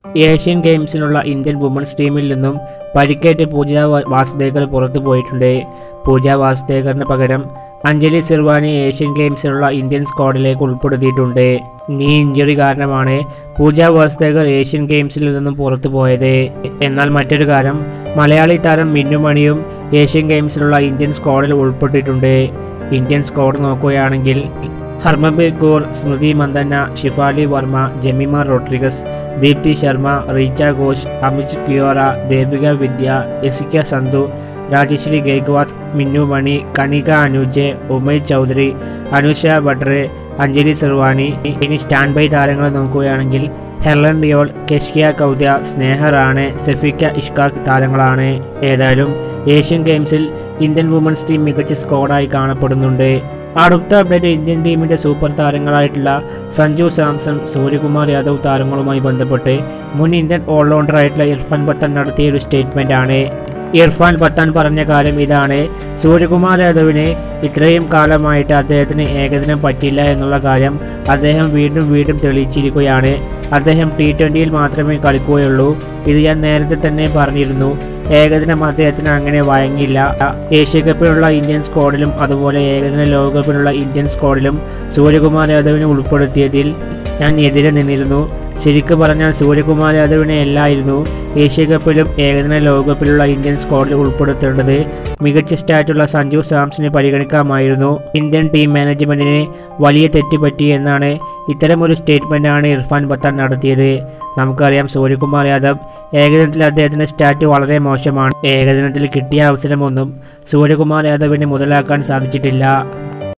Asian ഗെയിംസിനുള്ള Indian women's ടീമിൽ നിന്നും പരിക്കേറ്റ് പൂജ വാ- വാസുദേവർ പുറത്തു പോയിട്ടുണ്ട് പൂജ വാസുദേവറിന് പകരം അഞ്ജലി സിർവാനി ഏഷ്യൻ ഗെയിംസിനുള്ള ഇന്ത്യൻ സ്ക്വാഡിലേക്ക് ഉൾപ്പെടുത്തിയിട്ടുണ്ട് നീ ഇഞ്ചുറി കാരണമാണ് പൂജ വാസുദേവർ ഏഷ്യൻ ഗെയിംസിൽ നിന്നും പുറത്തു പോയത് എന്നാൽ മറ്റൊരു കാര്യം മലയാളി താരം മിന്നുമണിയും ഏഷ്യൻ ഗെയിംസിലുള്ള ഇന്ത്യൻ സ്ക്വാഡിൽ ഉൾപ്പെട്ടിട്ടുണ്ട് ഇന്ത്യൻ സ്ക്വാഡ് നോക്കുകയാണെങ്കിൽ ഹർമബീർ കൗർ സ്മൃതി മന്ദന്ന ഷിഫാലി വർമ്മ ജെമിമ റോഡ്രിഗസ് ദീപ്തി ശർമ്മ റീച്ച ഘോഷ് അമിത് കിയോറ ദേവിക വിദ്യ യസിക സന്ധു രാജശ്രീ ഗേഗ്വാസ് മിന്നു മണി കണിക അനുജ് ഉമയ് ചൗധരി അനുഷ ബട്രെ അഞ്ജലി സർവാണി ഇനി സ്റ്റാൻഡ് ബൈ താരങ്ങളെ നോക്കുകയാണെങ്കിൽ ഹെർലൻ ഡിയോൾ കെഷ്കിയ കൗദ്യ സ്നേഹ റാണെ സെഫിക്ക ഇഷ്കാഖ് താരങ്ങളാണ് ഏതായാലും ഏഷ്യൻ ഗെയിംസിൽ ഇന്ത്യൻ വുമൻസ് ടീം മികച്ച സ്ക്വാഡായി കാണപ്പെടുന്നുണ്ട് അടുത്ത അപ്ഡേറ്റ് ഇന്ത്യൻ ടീമിന്റെ സൂപ്പർ താരങ്ങളായിട്ടുള്ള സഞ്ജു സാംസൺ സൂര്യകുമാർ യാദവ് താരങ്ങളുമായി ബന്ധപ്പെട്ട് മുൻ ഇന്ത്യൻ ഓൾറൗണ്ടറായിട്ടുള്ള ഇർഫാൻ പത്താൻ നടത്തിയ ഒരു സ്റ്റേറ്റ്മെന്റ് ആണ് ഇർഫാൻ പത്താൻ പറഞ്ഞ കാര്യം ഇതാണ് സൂര്യകുമാർ യാദവിന് ഇത്രയും കാലമായിട്ട് അദ്ദേഹത്തിന് ഏകദിനം പറ്റില്ല എന്നുള്ള കാര്യം അദ്ദേഹം വീണ്ടും വീണ്ടും തെളിയിച്ചിരിക്കുകയാണ് അദ്ദേഹം ടി ട്വൻ്റിയിൽ മാത്രമേ കളിക്കുകയുള്ളൂ ഇത് ഞാൻ നേരത്തെ തന്നെ പറഞ്ഞിരുന്നു ഏകദിനം അദ്ദേഹത്തിന് അങ്ങനെ വഴങ്ങില്ല ഏഷ്യ കപ്പിലുള്ള ഇന്ത്യൻ സ്ക്വാഡിലും അതുപോലെ ഏകദിന ലോകകപ്പിലുള്ള ഇന്ത്യൻ സ്ക്വാഡിലും സൂര്യകുമാർ യാദവിനെ ഉൾപ്പെടുത്തിയതിൽ ഞാൻ എതിരെ നിന്നിരുന്നു ശരിക്കും പറഞ്ഞാൽ സൂര്യകുമാർ യാദവിനെ അല്ലായിരുന്നു ഏഷ്യ കപ്പിലും ഏകദിന ലോകകപ്പിലുള്ള ഇന്ത്യൻ സ്ക്വാഡിൽ ഉൾപ്പെടുത്തേണ്ടത് മികച്ച സ്റ്റാറ്റുള്ള സഞ്ജു സാംസനെ പരിഗണിക്കാമായിരുന്നു ഇന്ത്യൻ ടീം മാനേജ്മെന്റിന് വലിയ തെറ്റ് പറ്റി എന്നാണ് ഇത്തരമൊരു സ്റ്റേറ്റ്മെന്റാണ് ഇർഫാൻ പത്താൻ നടത്തിയത് നമുക്കറിയാം സൂര്യകുമാർ യാദവ് ഏകദിനത്തിൽ അദ്ദേഹത്തിന്റെ സ്റ്റാറ്റ് വളരെ മോശമാണ് ഏകദിനത്തിൽ കിട്ടിയ അവസരമൊന്നും സൂര്യകുമാർ യാദവിന് മുതലാക്കാൻ സാധിച്ചിട്ടില്ല